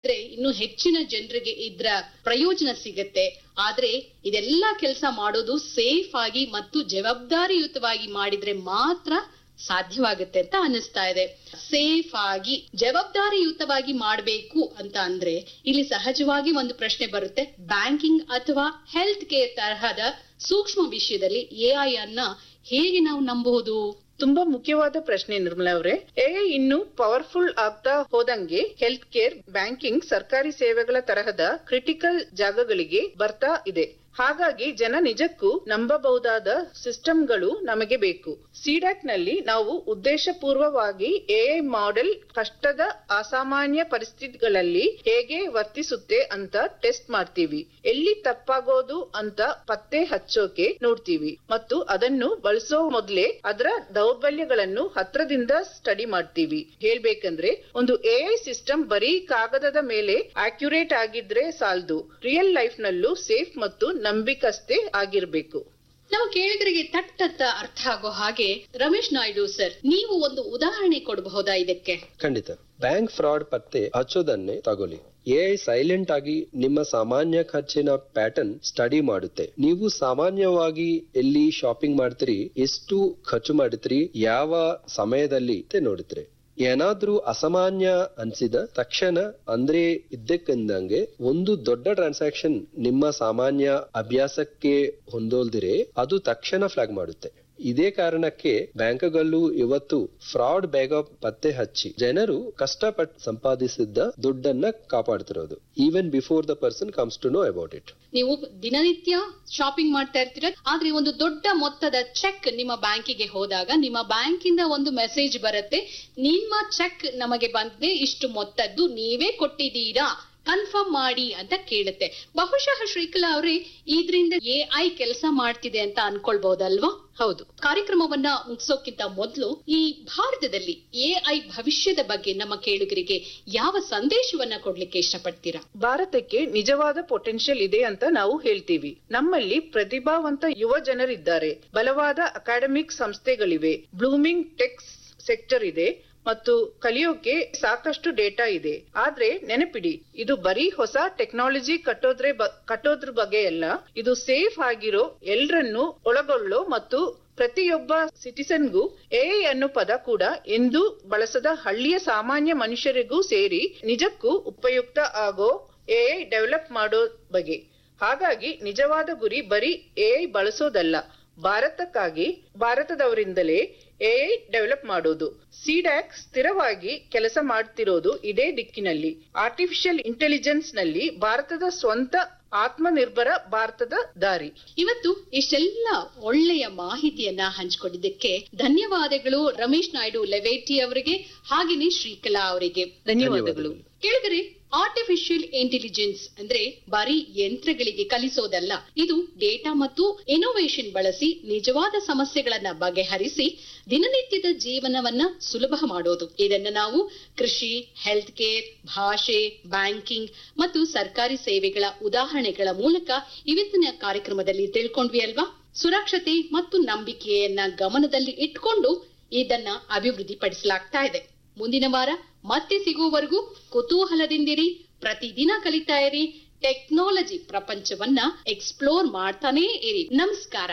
ಇದ್ರೆ ಇನ್ನು ಹೆಚ್ಚಿನ ಜನರಿಗೆ ಇದ್ರ ಪ್ರಯೋಜನ ಸಿಗತ್ತೆ ಆದ್ರೆ ಇದೆಲ್ಲ ಕೆಲಸ ಮಾಡೋದು ಸೇಫ್ ಆಗಿ ಮತ್ತು ಜವಾಬ್ದಾರಿಯುತವಾಗಿ ಮಾಡಿದ್ರೆ ಮಾತ್ರ ಸಾಧ್ಯವಾಗುತ್ತೆ ಅಂತ ಅನಿಸ್ತಾ ಇದೆ ಸೇಫ್ ಆಗಿ ಜವಾಬ್ದಾರಿಯುತವಾಗಿ ಮಾಡಬೇಕು ಅಂತ ಅಂದ್ರೆ ಇಲ್ಲಿ ಸಹಜವಾಗಿ ಒಂದು ಪ್ರಶ್ನೆ ಬರುತ್ತೆ ಬ್ಯಾಂಕಿಂಗ್ ಅಥವಾ ಹೆಲ್ತ್ ಕೇರ್ ತರಹದ ಸೂಕ್ಷ್ಮ ವಿಷಯದಲ್ಲಿ ಎಐ ಅನ್ನ ಹೇಗೆ ನಾವು ನಂಬಬಹುದು ತುಂಬಾ ಮುಖ್ಯವಾದ ಪ್ರಶ್ನೆ ನಿರ್ಮಲಾ ಅವರೇ ಎಐ ಇನ್ನು ಪವರ್ಫುಲ್ ಆಗ್ತಾ ಹೋದಂಗೆ ಹೆಲ್ತ್ ಕೇರ್ ಬ್ಯಾಂಕಿಂಗ್ ಸರ್ಕಾರಿ ಸೇವೆಗಳ ತರಹದ ಕ್ರಿಟಿಕಲ್ ಜಾಗಗಳಿಗೆ ಬರ್ತಾ ಇದೆ ಹಾಗಾಗಿ ಜನ ನಿಜಕ್ಕೂ ನಂಬಬಹುದಾದ ಸಿಸ್ಟಮ್ಗಳು ನಮಗೆ ಬೇಕು ಸಿಡಾಕ್ ನಲ್ಲಿ ನಾವು ಉದ್ದೇಶಪೂರ್ವವಾಗಿ ಎಐ ಮಾಡೆಲ್ ಕಷ್ಟದ ಅಸಾಮಾನ್ಯ ಪರಿಸ್ಥಿತಿಗಳಲ್ಲಿ ಹೇಗೆ ವರ್ತಿಸುತ್ತೆ ಅಂತ ಟೆಸ್ಟ್ ಮಾಡ್ತೀವಿ ಎಲ್ಲಿ ತಪ್ಪಾಗೋದು ಅಂತ ಪತ್ತೆ ಹಚ್ಚೋಕೆ ನೋಡ್ತೀವಿ ಮತ್ತು ಅದನ್ನು ಬಳಸೋ ಮೊದಲೇ ಅದರ ದೌರ್ಬಲ್ಯಗಳನ್ನು ಹತ್ರದಿಂದ ಸ್ಟಡಿ ಮಾಡ್ತೀವಿ ಹೇಳ್ಬೇಕಂದ್ರೆ ಒಂದು ಎಐ ಸಿಸ್ಟಮ್ ಬರೀ ಕಾಗದದ ಮೇಲೆ ಅಕ್ಯುರೇಟ್ ಆಗಿದ್ರೆ ಸಾಲದು ರಿಯಲ್ ಲೈಫ್ ನಲ್ಲೂ ಸೇಫ್ ಮತ್ತು ನಂಬಿಕಸ್ತೆ ಆಗಿರ್ಬೇಕು ನಮ್ಮ ಕೇಳಿಗರಿಗೆ ತಟ್ಟತ್ತ ಅರ್ಥ ಆಗೋ ಹಾಗೆ ರಮೇಶ್ ನಾಯ್ಡು ಸರ್ ನೀವು ಒಂದು ಉದಾಹರಣೆ ಕೊಡಬಹುದಾ ಇದಕ್ಕೆ ಖಂಡಿತ ಬ್ಯಾಂಕ್ ಫ್ರಾಡ್ ಪತ್ತೆ ಹಚ್ಚೋದನ್ನೇ ತಗೊಳ್ಳಿ ಎಐ ಸೈಲೆಂಟ್ ಆಗಿ ನಿಮ್ಮ ಸಾಮಾನ್ಯ ಖರ್ಚಿನ ಪ್ಯಾಟರ್ನ್ ಸ್ಟಡಿ ಮಾಡುತ್ತೆ ನೀವು ಸಾಮಾನ್ಯವಾಗಿ ಎಲ್ಲಿ ಶಾಪಿಂಗ್ ಮಾಡ್ತೀರಿ ಎಷ್ಟು ಖರ್ಚು ಮಾಡ್ತೀರಿ ಯಾವ ಸಮಯದಲ್ಲಿ ಅಂತ ನೋಡುತ್ತೀರಿ ಏನಾದ್ರೂ ಅಸಾಮಾನ್ಯ ಅನ್ಸಿದ ತಕ್ಷಣ ಅಂದ್ರೆ ಇದ್ದಕ್ಕಿದ್ದಂಗೆ ಒಂದು ದೊಡ್ಡ ಟ್ರಾನ್ಸಾಕ್ಷನ್ ನಿಮ್ಮ ಸಾಮಾನ್ಯ ಅಭ್ಯಾಸಕ್ಕೆ ಹೊಂದೋಲ್ದಿರೆ ಅದು ತಕ್ಷಣ ಫ್ಲಾಗ್ ಮಾಡುತ್ತೆ ಇದೇ ಕಾರಣಕ್ಕೆ ಬ್ಯಾಂಕ್ಗಳು ಇವತ್ತು ಫ್ರಾಡ್ ಬೇಗ ಪತ್ತೆ ಹಚ್ಚಿ ಜನರು ಕಷ್ಟಪಟ್ಟು ಸಂಪಾದಿಸಿದ್ದ ದುಡ್ಡನ್ನ ಕಾಪಾಡ್ತಿರೋದು even before the person comes to know about it ನೀವು ದಿನನಿತ್ಯ ಶಾಪಿಂಗ್ ಮಾಡ್ತಾ ಇರ್ತೀರ ಆದ್ರೆ ಒಂದು ದೊಡ್ಡ ಮೊತ್ತದ ಚೆಕ್ ನಿಮ್ಮ ಬ್ಯಾಂಕಿಗೆ ಹೋದಾಗ ನಿಮ್ಮ ಬ್ಯಾಂಕಿಂದ ಒಂದು ಮೆಸೇಜ್ ಬರುತ್ತೆ ನಿಮ್ಮ ಚೆಕ್ ನಮಗೆ ಬಂದಿದೆ ಇಷ್ಟು ಮೊತ್ತದ್ದು ನೀವೇ ಕೊಟ್ಟಿದ್ದೀರಾ ಕನ್ಫರ್ಮ್ ಮಾಡಿ ಅಂತ ಕೇಳುತ್ತೆ ಬಹುಶಃ ಶ್ರೀಕಲಾ ಅವರೇ ಇದರಿಂದ ಎಐ ಕೆಲಸ ಮಾಡ್ತಿದೆ ಅಂತ ಅನ್ಕೊಳ್ಬಹುದಲ್ವಾ ಹೌದು ಕಾರ್ಯಕ್ರಮವನ್ನ ಮುಗಿಸೋಕ್ಕಿಂತ ಮೊದಲು ಈ ಭಾರತದಲ್ಲಿ ಎಐ ಭವಿಷ್ಯದ ಬಗ್ಗೆ ನಮ್ಮ ಕೇಳುಗರಿಗೆ ಯಾವ ಸಂದೇಶವನ್ನ ಕೊಡ್ಲಿಕ್ಕೆ ಇಷ್ಟಪಡ್ತೀರಾ ಭಾರತಕ್ಕೆ ನಿಜವಾದ ಪೊಟೆನ್ಷಿಯಲ್ ಇದೆ ಅಂತ ನಾವು ಹೇಳ್ತೀವಿ ನಮ್ಮಲ್ಲಿ ಪ್ರತಿಭಾವಂತ ಯುವ ಜನರಿದ್ದಾರೆ ಬಲವಾದ ಅಕಾಡೆಮಿಕ್ ಸಂಸ್ಥೆಗಳಿವೆ ಬ್ಲೂಮಿಂಗ್ ಟೆಕ್ ಸೆಕ್ಟರ್ ಇದೆ ಮತ್ತು ಕಲಿಯೋಕೆ ಸಾಕಷ್ಟು ಡೇಟಾ ಇದೆ ಆದ್ರೆ ನೆನಪಿಡಿ ಇದು ಬರೀ ಹೊಸ ಟೆಕ್ನಾಲಜಿ ಕಟ್ಟೋದ್ರೆ ಬ- ಕಟ್ಟೋದ್ರ ಬಗ್ಗೆ ಅಲ್ಲ ಇದು ಸೇಫ್ ಆಗಿರೋ ಎಲ್ರನ್ನೂ ಒಳಗೊಳ್ಳೋ ಮತ್ತು ಪ್ರತಿಯೊಬ್ಬ ಸಿಟಿಸನ್ಗೂ ಎಐ ಅನ್ನೋ ಪದ ಕೂಡ ಎಂದು ಬಳಸದ ಹಳ್ಳಿಯ ಸಾಮಾನ್ಯ ಮನುಷ್ಯರಿಗೂ ಸೇರಿ ನಿಜಕ್ಕೂ ಉಪಯುಕ್ತ ಆಗೋ ಎಐ ಡೆವಲಪ್ ಮಾಡೋ ಬಗ್ಗೆ ಹಾಗಾಗಿ ನಿಜವಾದ ಗುರಿ ಬರೀ ಎಐ ಬಳಸೋದಲ್ಲ ಭಾರತಕ್ಕಾಗಿ ಭಾರತದವರಿಂದಲೇ ಎಐ ಡೆವಲಪ್ ಮಾಡೋದು ಸಿಡ್ಯಾಕ್ ಸ್ಥಿರವಾಗಿ ಕೆಲಸ ಮಾಡ್ತಿರೋದು ಇದೇ ದಿಕ್ಕಿನಲ್ಲಿ ಆರ್ಟಿಫಿಷಿಯಲ್ ಇಂಟೆಲಿಜೆನ್ಸ್ ನಲ್ಲಿ ಭಾರತದ ಸ್ವಂತ ಆತ್ಮನಿರ್ಭರ ಭಾರತದ ದಾರಿ ಇವತ್ತು ಇಷ್ಟೆಲ್ಲ ಒಳ್ಳೆಯ ಮಾಹಿತಿಯನ್ನ ಹಂಚಿಕೊಂಡಿದ್ದಕ್ಕೆ ಧನ್ಯವಾದಗಳು ರಮೇಶ್ ನಾಯ್ಡು ಲೆವೇಟಿ ಅವರಿಗೆ ಹಾಗೇನೆ ಶ್ರೀಕಲಾ ಅವರಿಗೆ ಧನ್ಯವಾದಗಳು ಕೇಳಿದರೆ ಆರ್ಟಿಫಿಷಿಯಲ್ ಇಂಟೆಲಿಜೆನ್ಸ್ ಅಂದ್ರೆ ಬರೀ ಯಂತ್ರಗಳಿಗೆ ಕಲಿಸೋದಲ್ಲ ಇದು ಡೇಟಾ ಮತ್ತು ಇನೋವೇಷನ್ ಬಳಸಿ ನಿಜವಾದ ಸಮಸ್ಯೆಗಳನ್ನ ಬಗೆಹರಿಸಿ ದಿನನಿತ್ಯದ ಜೀವನವನ್ನ ಸುಲಭ ಮಾಡೋದು ಇದನ್ನ ನಾವು ಕೃಷಿ ಹೆಲ್ತ್ ಕೇರ್ ಭಾಷೆ ಬ್ಯಾಂಕಿಂಗ್ ಮತ್ತು ಸರ್ಕಾರಿ ಸೇವೆಗಳ ಉದಾಹರಣೆಗಳ ಮೂಲಕ ಇವತ್ತಿನ ಕಾರ್ಯಕ್ರಮದಲ್ಲಿ ತಿಳ್ಕೊಂಡ್ವಿ ಅಲ್ವಾ ಸುರಕ್ಷತೆ ಮತ್ತು ನಂಬಿಕೆಯನ್ನ ಗಮನದಲ್ಲಿ ಇಟ್ಕೊಂಡು ಇದನ್ನ ಅಭಿವೃದ್ಧಿ ಪಡಿಸಲಾಗ್ತಾ ಇದೆ ಮುಂದಿನ ವಾರ ಮತ್ತೆ ಸಿಗುವವರೆಗೂ ಕುತೂಹಲದಿಂದಿರಿ ಪ್ರತಿದಿನ ಕಲಿತಾ ಇರಿ ಟೆಕ್ನಾಲಜಿ ಪ್ರಪಂಚವನ್ನ ಎಕ್ಸ್ಪ್ಲೋರ್ ಮಾಡ್ತಾನೇ ಇರಿ ನಮಸ್ಕಾರ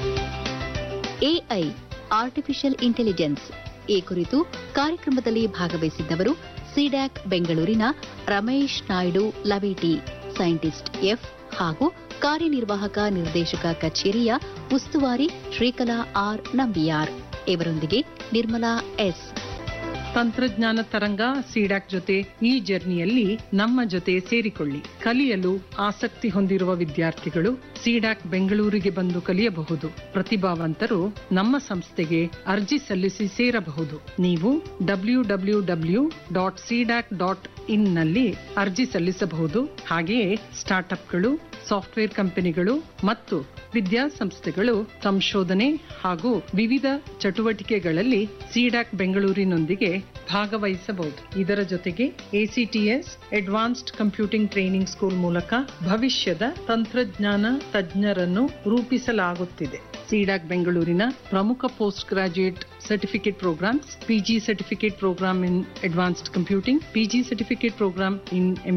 ಎಐ ಆರ್ಟಿಫಿಷಿಯಲ್ ಇಂಟೆಲಿಜೆನ್ಸ್ ಈ ಕುರಿತು ಕಾರ್ಯಕ್ರಮದಲ್ಲಿ ಭಾಗವಹಿಸಿದ್ದವರು ಸಿಡ್ಯಾಕ್ ಬೆಂಗಳೂರಿನ ರಮೇಶ್ ನಾಯ್ಡು ಲವೇಟಿ ಸೈಂಟಿಸ್ಟ್ ಎಫ್ ಹಾಗೂ ಕಾರ್ಯನಿರ್ವಾಹಕ ನಿರ್ದೇಶಕ ಕಚೇರಿಯ ಉಸ್ತುವಾರಿ ಶ್ರೀಕಲಾ ಆರ್ ನಂಬಿಯಾರ್ ಇವರೊಂದಿಗೆ ನಿರ್ಮಲಾ ಎಸ್ ತಂತ್ರಜ್ಞಾನ ತರಂಗ ಸಿಡಾಕ್ ಜೊತೆ ಈ ಜರ್ನಿಯಲ್ಲಿ ನಮ್ಮ ಜೊತೆ ಸೇರಿಕೊಳ್ಳಿ ಕಲಿಯಲು ಆಸಕ್ತಿ ಹೊಂದಿರುವ ವಿದ್ಯಾರ್ಥಿಗಳು ಸಿಡಾಕ್ ಬೆಂಗಳೂರಿಗೆ ಬಂದು ಕಲಿಯಬಹುದು ಪ್ರತಿಭಾವಂತರು ನಮ್ಮ ಸಂಸ್ಥೆಗೆ ಅರ್ಜಿ ಸಲ್ಲಿಸಿ ಸೇರಬಹುದು ನೀವು W W W dot CDAC dot in ನಲ್ಲಿ ಅರ್ಜಿ ಸಲ್ಲಿಸಬಹುದು ಹಾಗೆಯೇ ಸ್ಟಾರ್ಟ್ಅಪ್ಗಳು ಸಾಫ್ಟ್ವೇರ್ ಕಂಪನಿಗಳು ಮತ್ತು ವಿದ್ಯಾಸಂಸ್ಥೆಗಳು ಸಂಶೋಧನೆ ಹಾಗೂ ವಿವಿಧ ಚಟುವಟಿಕೆಗಳಲ್ಲಿ ಸಿಡಾಕ್ ಬೆಂಗಳೂರಿನೊಂದಿಗೆ ಭಾಗವಹಿಸಬಹುದು ಇದರ ಜೊತೆಗೆ ACTS advanced computing training school ಮೂಲಕ ಭವಿಷ್ಯದ ತಂತ್ರಜ್ಞಾನ ತಜ್ಞರನ್ನು ರೂಪಿಸಲಾಗುತ್ತಿದೆ ಸಿಡಾಕ್ ಬೆಂಗಳೂರಿನ ಪ್ರಮುಖ post graduate certificate programmes PG certificate programme in advanced computing PG certificate programme in